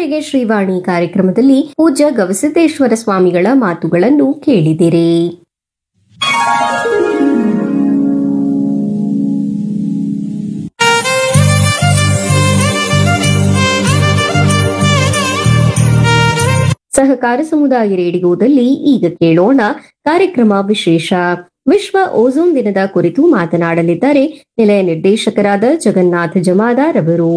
ಇದುವರೆಗೆ ಶ್ರೀವಾಣಿ ಕಾರ್ಯಕ್ರಮದಲ್ಲಿ ಪೂಜ್ಯ ಗವಿಸಿದ್ದೇಶ್ವರ ಸ್ವಾಮಿಗಳ ಮಾತುಗಳನ್ನು ಕೇಳಿದಿರಿ ಸಹಕಾರ ಸಮುದಾಯ ರೇಡಿಯೋದಲ್ಲಿ ಈಗ ಕೇಳೋಣ ಕಾರ್ಯಕ್ರಮ ವಿಶೇಷ ವಿಶ್ವ ಓಝೋನ್ ದಿನದ ಕುರಿತು ಮಾತನಾಡಲಿದ್ದಾರೆ ನಿಲಯ ನಿರ್ದೇಶಕರಾದ ಜಗನ್ನಾಥ ಜಮಾದಾರ್ ಅವರು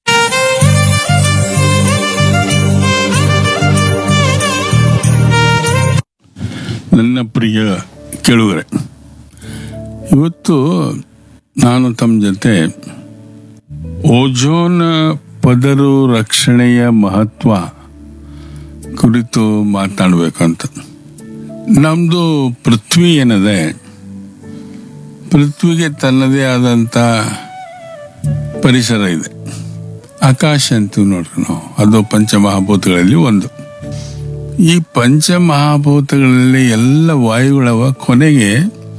ನನ್ನ ಪ್ರಿಯ ಕೇಳುಗರೆ ಇವತ್ತು ನಾನು ತಮ್ಮ ಜೊತೆ ಓಜೋನ್ ಪದರು ರಕ್ಷಣೆಯ ಮಹತ್ವ ಕುರಿತು ಮಾತನಾಡಬೇಕಂತ ನಮ್ಮದು ಪೃಥ್ವಿ ಏನಿದೆ ಪೃಥ್ವಿಗೆ ತನ್ನದೇ ಆದಂಥ ಪರಿಸರ ಇದೆ ಆಕಾಶ ಅಂತೀವಿ ನೋಡ್ರಿ ನಾವು ಅದು ಪಂಚಮಹಾಭೂತಗಳಲ್ಲಿ ಒಂದು ಈ ಪಂಚಮಹಾಭೂತಗಳಲ್ಲಿ ಎಲ್ಲ ವಾಯುಗಳವ ಕೊನೆಗೆ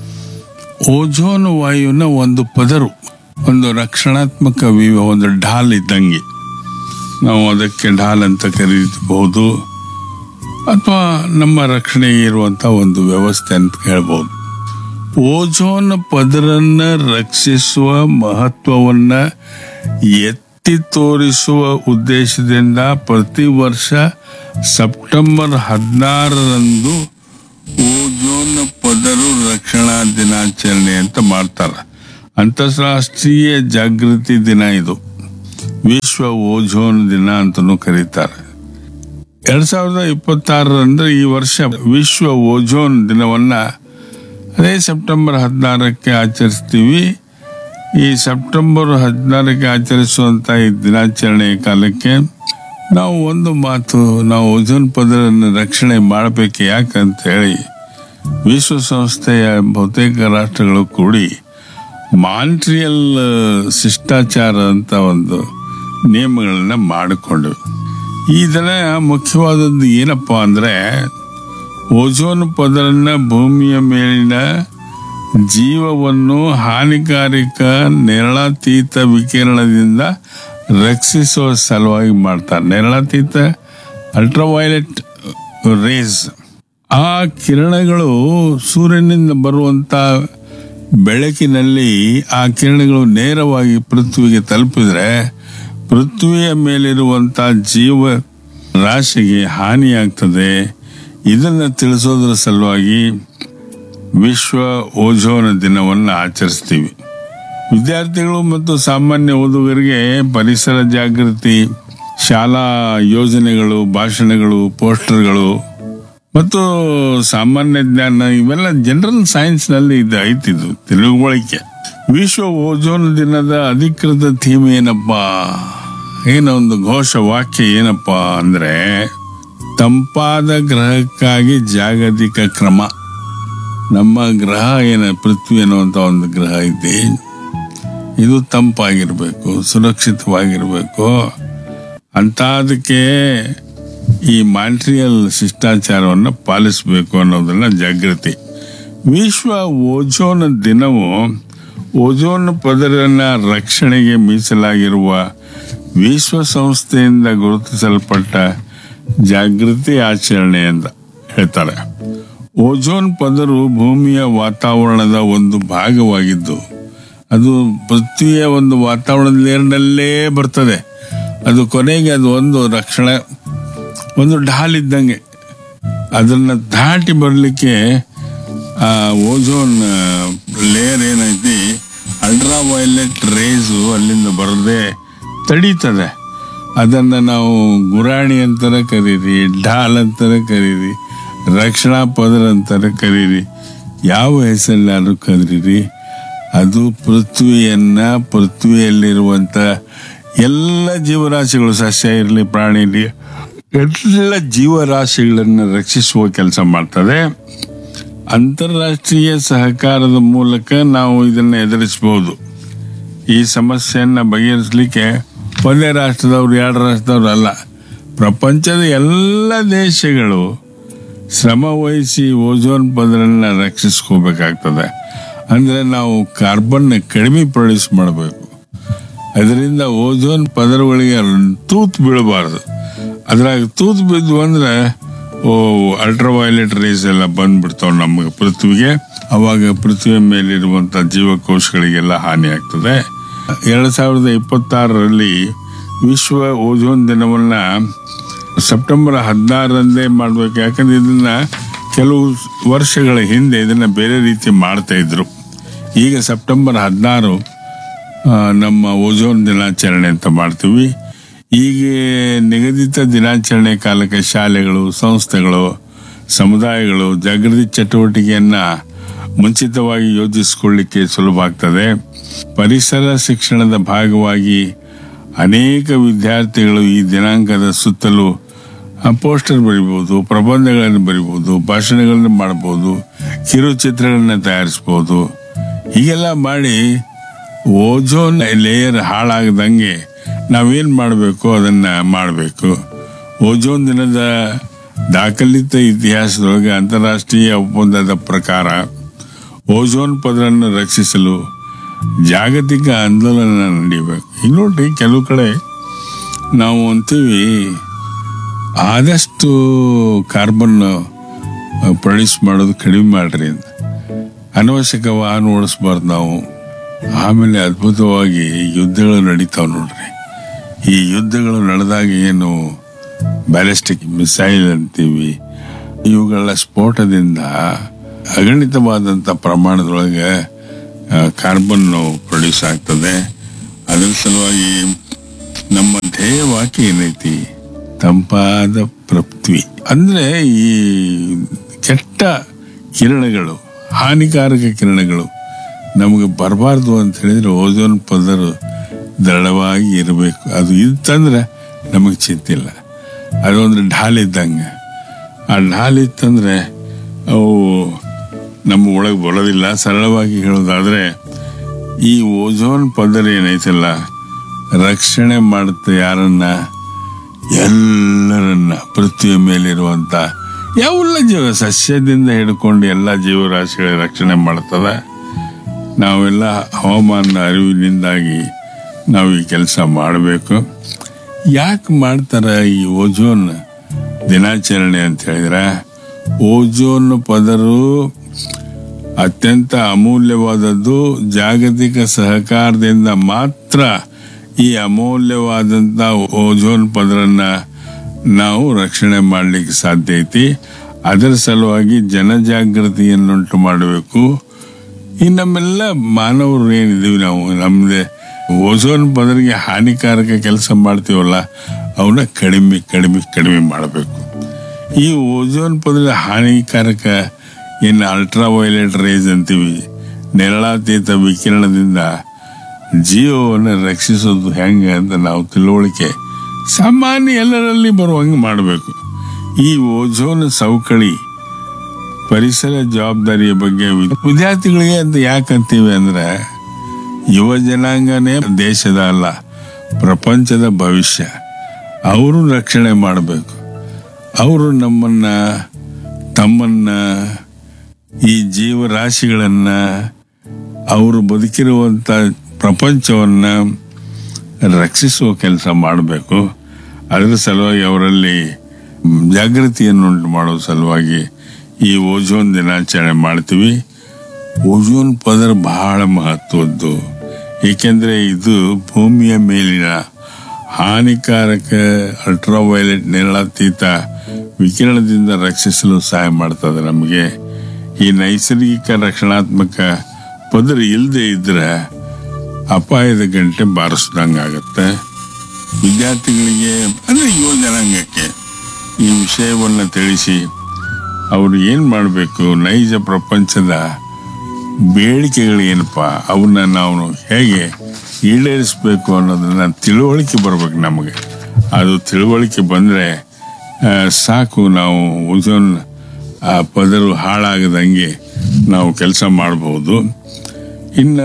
ಓಜೋನ್ ವಾಯುವಿನ ಒಂದು ಪದರು ಒಂದು ರಕ್ಷಣಾತ್ಮಕ ವಿ- ಒಂದು ಢಾಲ್ ಇದ್ದಂಗೆ ನಾವು ಅದಕ್ಕೆ ಢಾಲ್ ಅಂತ ಕರೀಬಹುದು ಅಥವಾ ನಮ್ಮ ರಕ್ಷಣೆಗೆ ಇರುವಂತ ಒಂದು ವ್ಯವಸ್ಥೆ ಅಂತ ಹೇಳ್ಬೋದು ಓಜೋನ್ ಪದರನ್ನ ರಕ್ಷಿಸುವ ಮಹತ್ವವನ್ನ ಎತ್ತಿ ತೋರಿಸುವ ಉದ್ದೇಶದಿಂದ ಪ್ರತಿ ವರ್ಷ ಸೆಪ್ಟೆಂಬರ್ ಹದಿನಾರರಂದು ಓಜೋನ್ ಪದರು ರಕ್ಷಣಾ ದಿನಾಚರಣೆ ಅಂತ ಮಾಡ್ತಾರೆ ಅಂತಾರಾಷ್ಟ್ರೀಯ ಜಾಗೃತಿ ದಿನ ಇದು ವಿಶ್ವ ಓಜೋನ್ ದಿನ ಅಂತಲೂ ಕರೀತಾರೆ ಎರಡ್ ಸಾವಿರದ ಇಪ್ಪತ್ತಾರರಂದ್ರೆ ಈ ವರ್ಷ ವಿಶ್ವ ಓಜೋನ್ ದಿನವನ್ನ ಅದೇ ಸೆಪ್ಟೆಂಬರ್ ಹದಿನಾರಕ್ಕೆ ಆಚರಿಸ್ತೀವಿ ಈ ಸೆಪ್ಟೆಂಬರ್ ಹದಿನಾರಕ್ಕೆ ಆಚರಿಸುವಂತ ಈ ದಿನಾಚರಣೆ ಕಾಲಕ್ಕೆ ನಾವು ಒಂದು ಮಾತು ನಾವು ಓಜೋನ್ ಪದರನ್ನು ರಕ್ಷಣೆ ಮಾಡಬೇಕು ಯಾಕಂತ ಹೇಳಿ ವಿಶ್ವಸಂಸ್ಥೆಯ ಬಹುತೇಕ ರಾಷ್ಟ್ರಗಳು ಕೂಡಿ ಮಾಂಟ್ರಿಯಲ್ ಶಿಷ್ಟಾಚಾರ ಅಂತ ಒಂದು ನಿಯಮಗಳನ್ನ ಮಾಡಿಕೊಂಡವು ಈ ದಿನ ಮುಖ್ಯವಾದದ್ದು ಏನಪ್ಪಾ ಅಂದ್ರೆ ಓಜೋನ್ ಪದರನ್ನ ಭೂಮಿಯ ಮೇಲಿನ ಜೀವವನ್ನು ಹಾನಿಕಾರಕ ನೇರಳಾತೀತ ವಿಕಿರಣದಿಂದ ರಕ್ಷಿಸುವ ಸಲುವಾಗಿ ಮಾಡ್ತಾರೆ ನೇರಳಾತೀತ ಅಲ್ಟ್ರಾವೈಲೆಟ್ ರೇಸ್ ಆ ಕಿರಣಗಳು ಸೂರ್ಯನಿಂದ ಬರುವಂತ ಬೆಳಕಿನಲ್ಲಿ ಆ ಕಿರಣಗಳು ನೇರವಾಗಿ ಪೃಥ್ವಿಗೆ ತಲುಪಿದ್ರೆ ಪೃಥ್ವಿಯ ಮೇಲಿರುವಂತ ಜೀವ ರಾಶಿಗೆ ಹಾನಿಯಾಗ್ತದೆ ಇದನ್ನು ತಿಳಿಸೋದ್ರ ಸಲುವಾಗಿ ವಿಶ್ವ ಓಜೋನ್ ದಿನವನ್ನು ಆಚರಿಸ್ತೀವಿ ವಿದ್ಯಾರ್ಥಿಗಳು ಮತ್ತು ಸಾಮಾನ್ಯ ಓದುಗರಿಗೆ ಪರಿಸರ ಜಾಗೃತಿ ಶಾಲಾ ಯೋಜನೆಗಳು ಭಾಷಣಗಳು ಪೋಸ್ಟರ್ಗಳು ಮತ್ತು ಸಾಮಾನ್ಯ ಜ್ಞಾನ ಇವೆಲ್ಲ ಜನರಲ್ ಸೈನ್ಸ್ ನಲ್ಲಿ ಇದು ಐತಿದು ತಿಳುವಳಿಕೆ ವಿಶ್ವ ಓಜೋನ್ ದಿನದ ಅಧಿಕೃತ ಥೀಮ್ ಏನಪ್ಪಾ ಏನೋ ಒಂದು ಘೋಷ ವಾಕ್ಯ ಏನಪ್ಪಾ ಅಂದ್ರೆ ತಂಪಾದ ಗ್ರಹಕ್ಕಾಗಿ ಜಾಗತಿಕ ಕ್ರಮ ನಮ್ಮ ಗ್ರಹ ಏನ ಪೃಥ್ವಿ ಅನ್ನುವಂತ ಒಂದು ಗ್ರಹ ಇದೆ ಇದು ತಂಪಾಗಿರ್ಬೇಕು ಸುರಕ್ಷಿತವಾಗಿರ್ಬೇಕು ಅಂತ ಅದಕ್ಕೆ ಈ ಮಾಂಟ್ರಿಯಲ್ ಶಿಷ್ಟಾಚಾರವನ್ನು ಪಾಲಿಸಬೇಕು ಅನ್ನೋದನ್ನ ಜಾಗೃತಿ ವಿಶ್ವ ಓಜೋನ್ ದಿನವು ಓಜೋನ್ ಪದರನ ರಕ್ಷಣೆಗೆ ಮೀಸಲಾಗಿರುವ ವಿಶ್ವಸಂಸ್ಥೆಯಿಂದ ಗುರುತಿಸಲ್ಪಟ್ಟ ಜಾಗೃತಿ ಆಚರಣೆ ಅಂತ ಹೇಳ್ತಾರೆ ಓಜೋನ್ ಪದರು ಭೂಮಿಯ ವಾತಾವರಣದ ಒಂದು ಭಾಗವಾಗಿದ್ದು ಅದು ಪೃಥ್ವಿಯ ಒಂದು ವಾತಾವರಣದ ಲೇರ್ನಲ್ಲೇ ಬರ್ತದೆ ಅದು ಕೊನೆಗೆ ಅದು ಒಂದು ರಕ್ಷಣೆ ಒಂದು ಢಾಲ್ ಇದ್ದಂಗೆ ಅದನ್ನ ದಾಟಿ ಬರಲಿಕ್ಕೆ ಆ ಓಜೋನ್ ಲೇಯರ್ ಏನೈತಿ ಅಲ್ಟ್ರಾ ವೈಲೆಟ್ ರೇಸು ಅಲ್ಲಿಂದ ಬರದೆ ತಡೀತದೆ ಅದನ್ನ ನಾವು ಗುರಾಣಿ ಅಂತಾನೆ ಕರೀರಿ ಢಾಲ್ ಅಂತಾನೆ ಕರೀರಿ ರಕ್ಷಣಾ ಪದರ ಅಂತಾನೆ ಕರೀರಿ ಯಾವ ಹೆಸರಿನಾದ್ರೂ ಕರೀರಿ ಅದು ಪೃಥ್ವಿಯನ್ನ ಪೃಥ್ವಿಯಲ್ಲಿರುವಂತ ಎಲ್ಲ ಜೀವರಾಶಿಗಳು ಸಸ್ಯ ಇರಲಿ ಪ್ರಾಣಿ ಇರಲಿ ಎಲ್ಲ ಜೀವರಾಶಿಗಳನ್ನು ರಕ್ಷಿಸುವ ಕೆಲಸ ಮಾಡ್ತದೆ ಅಂತಾರಾಷ್ಟ್ರೀಯ ಸಹಕಾರದ ಮೂಲಕ ನಾವು ಇದನ್ನು ಎದುರಿಸಬಹುದು ಈ ಸಮಸ್ಯೆಯನ್ನ ಬಗೆಹರಿಸಲಿಕ್ಕೆ ಒಂದೇ ರಾಷ್ಟ್ರದವ್ರು ಎರಡು ರಾಷ್ಟ್ರದವ್ರು ಅಲ್ಲ ಪ್ರಪಂಚದ ಎಲ್ಲ ದೇಶಗಳು ಶ್ರಮ ವಹಿಸಿ ಓಜೋನ್ ಪದರನ್ನ ರಕ್ಷಿಸ್ಕೋಬೇಕಾಗ್ತದೆ ಅಂದ್ರೆ ನಾವು ಕಾರ್ಬನ್ ಕಡಿಮೆ ಪ್ರೊಡ್ಯೂಸ್ ಮಾಡಬೇಕು ಅದರಿಂದ ಓಜೋನ್ ಪದರಗಳಿಗೆ ತೂತು ಬೀಳಬಾರದು ಅದ್ರಾಗ ತೂತು ಬಿದ್ದು ಅಂದ್ರೆ ಓ ಅಲ್ಟ್ರಾವೈಲೆಟ್ ರೇಸ್ ಎಲ್ಲ ಬಂದ್ಬಿಡ್ತಾವ ನಮಗೆ ಪೃಥ್ವಿಗೆ ಅವಾಗ ಪೃಥ್ವಿಯ ಮೇಲಿರುವಂತ ಜೀವಕೋಶಗಳಿಗೆಲ್ಲ ಹಾನಿ ಆಗ್ತದೆ ಎರಡ್ ಸಾವಿರದ ಇಪ್ಪತ್ತಾರರಲ್ಲಿ ವಿಶ್ವ ಓಜೋನ್ ದಿನವನ್ನ ಸೆಪ್ಟೆಂಬರ್ ಹದಿನಾರರಂದೇ ಮಾಡ್ಬೇಕು ಯಾಕಂದ್ರೆ ಇದನ್ನ ಕೆಲವು ವರ್ಷಗಳ ಹಿಂದೆ ಇದನ್ನ ಬೇರೆ ರೀತಿ ಮಾಡ್ತಾ ಇದ್ರು ಈಗ ಸೆಪ್ಟೆಂಬರ್ ಹದಿನಾರು ಆ, ನಮ್ಮ ಓಜೋನ್ ದಿನಾಚರಣೆ ಅಂತ ಮಾಡ್ತೀವಿ ಈಗ ನಿಗದಿತ ದಿನಾಚರಣೆ ಕಾಲಕ್ಕೆ ಶಾಲೆಗಳು ಸಂಸ್ಥೆಗಳು ಸಮುದಾಯಗಳು ಜಾಗೃತಿ ಚಟುವಟಿಕೆಯನ್ನ ಮುಂಚಿತವಾಗಿ ಯೋಜಿಸಿಕೊಳ್ಳಿಕ್ಕೆ ಸುಲಭ ಆಗ್ತದೆ ಪರಿಸರ ಶಿಕ್ಷಣದ ಭಾಗವಾಗಿ ಅನೇಕ ವಿದ್ಯಾರ್ಥಿಗಳು ಈ ದಿನಾಂಕದ ಸುತ್ತಲೂ ಆ, ಪೋಸ್ಟರ್ ಬರಿಬೋದು ಪ್ರಬಂಧಗಳನ್ನು ಬರಿಬೋದು ಭಾಷಣಗಳನ್ನು ಮಾಡ್ಬೋದು ಕಿರುಚಿತ್ರಗಳನ್ನ ತಯಾರಿಸ್ಬೋದು ಹೀಗೆಲ್ಲ ಮಾಡಿ ಓಜೋನ್ ಲೇಯರ್ ಹಾಳಾಗದಂಗೆ ನಾವೇನ್ ಮಾಡಬೇಕು ಅದನ್ನ ಮಾಡಬೇಕು ಓಜೋನ್ ದಿನದ ದಾಖಲಿತ ಇತಿಹಾಸದೊಳಗೆ ಅಂತಾರಾಷ್ಟ್ರೀಯ ಒಪ್ಪಂದದ ಪ್ರಕಾರ ಓಜೋನ್ ಪದರನ್ನು ರಕ್ಷಿಸಲು ಜಾಗತಿಕ ಆಂದೋಲನ ನಡೀಬೇಕು ಈಗ ನೋಡ್ರಿ ಕೆಲವು ಕಡೆ ನಾವು ಅಂತೀವಿ ಆದಷ್ಟು ಕಾರ್ಬನ್ ಪ್ರೊಡ್ಯೂಸ್ ಮಾಡೋದು ಕಡಿಮೆ ಮಾಡ್ರಿ ಅಂತ ಅನವಶ್ಯಕ ವಾಹನ ಓಡಿಸ್ಬಾರ್ದು ನಾವು ಆಮೇಲೆ ಅದ್ಭುತವಾಗಿ ಯುದ್ಧಗಳು ನಡೀತಾವ ನೋಡ್ರಿ ಈ ಯುದ್ಧಗಳು ನಡೆದಾಗ ಏನು ಬ್ಯಾಲಿಸ್ಟಿಕ್ ಮಿಸೈಲ್ ಅಂತೀವಿ ಇವುಗಳ ಸ್ಫೋಟದಿಂದ ಅಗಣಿತವಾದಂಥ ಪ್ರಮಾಣದೊಳಗೆ ಕಾರ್ಬನ್ ಪ್ರೊಡ್ಯೂಸ್ ಆಗ್ತದೆ ಅದರ ಸಲುವಾಗಿ ನಮ್ಮ ಧ್ಯೇಯ ವಾಕ್ಯ ಏನೈತಿ ತಂಪಾದ ಪೃಥ್ವಿ ಅಂದ್ರೆ ಈ ಕೆಟ್ಟ ಕಿರಣಗಳು ಹಾನಿಕಾರಕ ಕಿರಣಗಳು ನಮಗೆ ಬರಬಾರ್ದು ಅಂತ ಹೇಳಿದ್ರೆ ಓಜೋನ್ ಪದರ ದೃಢವಾಗಿ ಇರಬೇಕು ಅದು ಇತ್ತಂದ್ರೆ ನಮಗೆ ಚಿಂತಿಲ್ಲ ಅದೊಂದು ಢಾಲ್ ಇದ್ದಂಗೆ ಆ ಢಾಲ್ ಇತ್ತಂದ್ರೆ ಅವು ನಮ್ಮ ಒಳಗೆ ಬರೋದಿಲ್ಲ ಸರಳವಾಗಿ ಹೇಳೋದಾದ್ರೆ ಈ ಓಜೋನ್ ಪದರ ಏನೈತಲ್ಲ ರಕ್ಷಣೆ ಮಾಡುತ್ತೆ ಯಾರನ್ನ ಎಲ್ಲರನ್ನ ಪೃಥ್ವಿಯ ಮೇಲಿರುವಂತ ಯಾವೆಲ್ಲ ಜೀವ ಸಸ್ಯದಿಂದ ಹಿಡ್ಕೊಂಡು ಎಲ್ಲ ಜೀವರಾಶಿಗಳ ರಕ್ಷಣೆ ಮಾಡ್ತದ ನಾವೆಲ್ಲ ಹವಾಮಾನ ಅರಿವಿನಿಂದಾಗಿ ನಾವು ಈ ಕೆಲಸ ಮಾಡಬೇಕು ಯಾಕೆ ಮಾಡ್ತಾರ ಈ ಓಜೋನ್ ದಿನಾಚರಣೆ ಅಂತ ಹೇಳಿದ್ರೆ ಓಜೋನ್ ಪದರು ಅತ್ಯಂತ ಅಮೂಲ್ಯವಾದದ್ದು ಜಾಗತಿಕ ಸಹಕಾರದಿಂದ ಮಾತ್ರ ಈ ಅಮೂಲ್ಯವಾದಂತ ಓಜೋನ್ ಪದರನ್ನ ನಾವು ರಕ್ಷಣೆ ಮಾಡಲಿಕ್ಕೆ ಸಾಧ್ಯ ಐತಿ ಅದರ ಸಲುವಾಗಿ ಜನಜಾಗೃತಿಯನ್ನುಂಟು ಮಾಡಬೇಕು ಈ ನಮ್ಮೆಲ್ಲ ಮಾನವರು ಏನಿದೀವಿ ನಾವು ನಮ್ದೆ ಓಝೋನ್ ಪದರಿಗೆ ಹಾನಿಕಾರಕ ಕೆಲಸ ಮಾಡ್ತೀವಲ್ಲ ಅವನ್ನ ಕಡಿಮೆ ಕಡಿಮೆ ಕಡಿಮೆ ಮಾಡಬೇಕು ಈ ಓಝೋನ್ ಪದರ ಹಾನಿಕಾರಕ ಏನು ಅಲ್ಟ್ರಾ ವೈಲೆಟ್ ರೇಸ್ ಅಂತೀವಿ ನೆರಳಾತೀತ ವಿಕಿರಣದಿಂದ ಜೀವವನ್ನು ರಕ್ಷಿಸೋದು ಹೆಂಗೆ ಅಂತ ನಾವು ತಿಳುವಳಿಕೆ ಸಾಮಾನ್ಯ ಎಲ್ಲರಲ್ಲಿ ಬರುವಂಗೆ ಮಾಡಬೇಕು ಈ ಓಝೋನ್ ಸವಕಳಿ ಪರಿಸರ ಜವಾಬ್ದಾರಿಯ ಬಗ್ಗೆ ವಿ- ವಿದ್ಯಾರ್ಥಿಗಳಿಗೆ ಅಂತ ಯಾಕಂತೀವಿ ಅಂದ್ರೆ ಯುವ ಜನಾಂಗನೇ ದೇಶದ ಅಲ್ಲ ಪ್ರಪಂಚದ ಭವಿಷ್ಯ ಅವರು ರಕ್ಷಣೆ ಮಾಡಬೇಕು ಅವರು ನಮ್ಮನ್ನ ತಮ್ಮನ್ನ ಈ ಜೀವರಾಶಿಗಳನ್ನ ಅವರು ಬದುಕಿರುವಂತ ಪ್ರಪಂಚವನ್ನ ರಕ್ಷಿಸುವ ಕೆಲಸ ಮಾಡಬೇಕು ಅದರ ಸಲುವಾಗಿ ಅವರಲ್ಲಿ ಮ್, ಜಾಗೃತಿಯನ್ನುಂಟು ಮಾಡೋ ಸಲುವಾಗಿ ಈ ಓಜೋನ್ ದಿನಾಚರಣೆ ಮಾಡ್ತೀವಿ ಓಜೋನ್ ಪದರ ಬಹಳ ಮಹತ್ವದ್ದು ಏಕೆಂದ್ರೆ ಇದು ಭೂಮಿಯ ಮೇಲಿನ ಹಾನಿಕಾರಕ ಅಲ್ಟ್ರಾವೈಲೆಟ್ ನೇರಳಾತೀತ ವಿಕಿರಣದಿಂದ ರಕ್ಷಿಸಲು ಸಹಾಯ ಮಾಡ್ತದೆ ನಮಗೆ ಈ ನೈಸರ್ಗಿಕ ರಕ್ಷಣಾತ್ಮಕ ಪದರ ಇಲ್ಲದೆ ಇದ್ರೆ ಅಪಾಯದ ಗಂಟೆ ಬಾರಿಸ್ದಂಗಾಗತ್ತೆ ವಿದ್ಯಾರ್ಥಿಗಳಿಗೆ ಅಂದ್ರೆ ಯುವ ಜನಾಂಗಕ್ಕೆ ಈ ವಿಷಯವನ್ನ ತಿಳಿಸಿ ಅವರು ಏನ್ ಮಾಡಬೇಕು ನೈಜ ಪ್ರಪಂಚದ ಬೇಡಿಕೆಗಳು ಏನಪ್ಪಾ ಅವನ್ನ ನಾವು ಹೇಗೆ ಈಡೇರಿಸಬೇಕು ಅನ್ನೋದನ್ನ ತಿಳುವಳಿಕೆ ಬರ್ಬೇಕು ನಮಗೆ ಅದು ತಿಳುವಳಿಕೆ ಬಂದ್ರೆ ಆ, ಸಾಕು ನಾವು ಓಜೋನ್ ಆ ಪದರು ಹಾಳಾಗದಂಗೆ ನಾವು ಕೆಲಸ ಮಾಡಬಹುದು ಇನ್ನ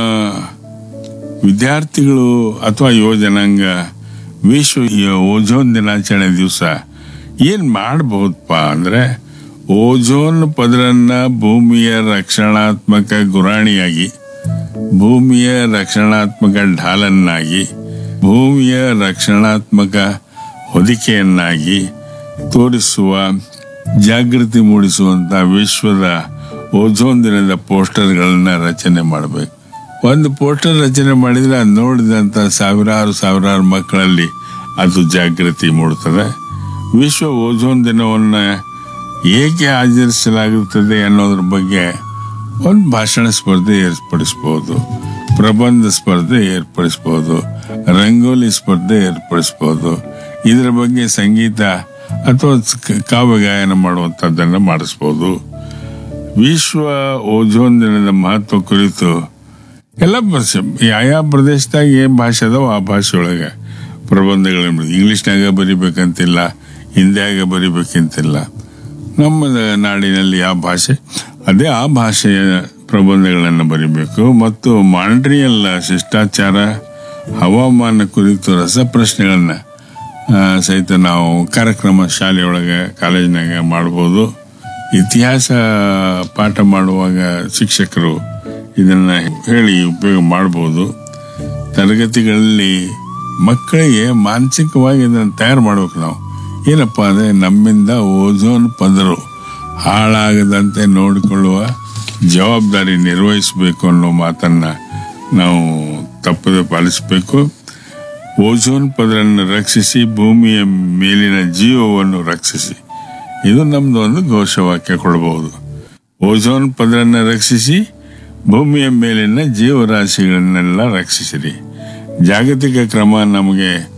ವಿದ್ಯಾರ್ಥಿಗಳು ಅಥವಾ ಯುವ ಜನಾಂಗ ವಿಶ್ವ ಈ ಓಜೋನ್ ದಿನಾಚರಣೆ ದಿವಸ ಏನ್ ಮಾಡಬಹುದಪ್ಪ ಅಂದ್ರೆ ಓಜೋನ್ ಪದರನ್ನ ಭೂಮಿಯ ರಕ್ಷಣಾತ್ಮಕ ಗುರಾಣಿಯಾಗಿ ಭೂಮಿಯ ರಕ್ಷಣಾತ್ಮಕ ಢಾಲನ್ನಾಗಿ ಭೂಮಿಯ ರಕ್ಷಣಾತ್ಮಕ ಹೊದಿಕೆಯನ್ನಾಗಿ ತೋರಿಸುವ ಜಾಗೃತಿ ಮೂಡಿಸುವಂತ ವಿಶ್ವದ ಓಝೋನ್ ದಿನದ ಪೋಸ್ಟರ್ಗಳನ್ನ ರಚನೆ ಮಾಡಬೇಕು ಒಂದು ಪೋಸ್ಟರ್ ರಚನೆ ಮಾಡಿದ್ರೆ ಅದು ನೋಡಿದಂತ ಸಾವಿರಾರು ಸಾವಿರಾರು ಮಕ್ಕಳಲ್ಲಿ ಅದು ಜಾಗೃತಿ ಮೂಡುತ್ತದೆ ವಿಶ್ವ ಓಝೋನ್ ದಿನವನ್ನ ಏಕೆ ಆಚರಿಸಲಾಗುತ್ತದೆ ಅನ್ನೋದ್ರ ಬಗ್ಗೆ ಒಂದು ಭಾಷಣ ಸ್ಪರ್ಧೆ ಏರ್ಪಡಿಸಬಹುದು ಪ್ರಬಂಧ ಸ್ಪರ್ಧೆ ಏರ್ಪಡಿಸಬಹುದು ರಂಗೋಲಿ ಸ್ಪರ್ಧೆ ಏರ್ಪಡಿಸಬಹುದು ಇದರ ಬಗ್ಗೆ ಸಂಗೀತ ಅಥವಾ ಕ- ಕಾವ್ಯ ಗಾಯನ ಮಾಡುವಂಥದ್ದನ್ನು ಮಾಡಿಸ್ಬೋದು ವಿಶ್ವ ಓಝೋನ್ ದಿನದ ಮಹತ್ವ ಕುರಿತು ಎಲ್ಲ ಭಾಷೆ ಯಾವ ಪ್ರದೇಶದಾಗ ಏನ್ ಭಾಷೆ ಅದಾವ ಆ ಭಾಷೆ ಒಳಗೆ ಪ್ರಬಂಧಗಳು ಇಂಗ್ಲಿಷ್ನಾಗ ಬರಿಬೇಕಂತಿಲ್ಲ ಹಿಂದಿಯಾಗ ಬರಿಬೇಕಂತಿಲ್ಲ ನಮ್ಮ ನಾಡಿನಲ್ಲಿ ಯಾವ ಭಾಷೆ ಅದೇ ಆ ಭಾಷೆಯ ಪ್ರಬಂಧಗಳನ್ನು ಬರಿಬೇಕು ಮತ್ತು ಮಾಂಟ್ರಿಯಲ್ ಶಿಷ್ಟಾಚಾರ ಹವಾಮಾನ ಕುರಿತು ರಸಪ್ರಶ್ನೆಗಳನ್ನ ಆ, ಸಹಿತ ನಾವು ಕಾರ್ಯಕ್ರಮ ಶಾಲೆಯೊಳಗೆ ಕಾಲೇಜಿನಾಗ ಮಾಡ್ಬೋದು ಇತಿಹಾಸ ಪಾಠ ಮಾಡುವಾಗ ಶಿಕ್ಷಕರು ಇದನ್ನ ಹೇಳಿ ಉಪಯೋಗ ಮಾಡ್ಬೋದು ತರಗತಿಗಳಲ್ಲಿ ಮಕ್ಕಳಿಗೆ ಮಾನಸಿಕವಾಗಿ ಇದನ್ನು ತಯಾರು ಮಾಡ್ಬೇಕು ನಾವು ಏನಪ್ಪ ಅಂದ್ರೆ ನಮ್ಮಿಂದ ಓಝೋನ್ ಪದರು ಹಾಳಾಗದಂತೆ ನೋಡಿಕೊಳ್ಳುವ ಜವಾಬ್ದಾರಿ ನಿರ್ವಹಿಸಬೇಕು ಅನ್ನೋ ಮಾತನ್ನ ನಾವು ತಪ್ಪದೆ ಪಾಲಿಸಬೇಕು ಓಝೋನ್ ಪದರನ್ನು ರಕ್ಷಿಸಿ ಭೂಮಿಯ ಮೇಲಿನ ಜೀವವನ್ನು ರಕ್ಷಿಸಿ ಇದು ನಮ್ದು ಒಂದು ಘೋಷವಾಕ್ಯ ಕೊಡಬಹುದು ಓಝೋನ್ ಪದರನ್ನು ರಕ್ಷಿಸಿ ಭೂಮಿಯ ಮೇಲಿನ ಜೀವರಾಶಿಗಳನ್ನೆಲ್ಲ ರಕ್ಷಿಸಿರಿ ಜಾಗತಿಕ ಕ್ರಮ ನಮಗೆ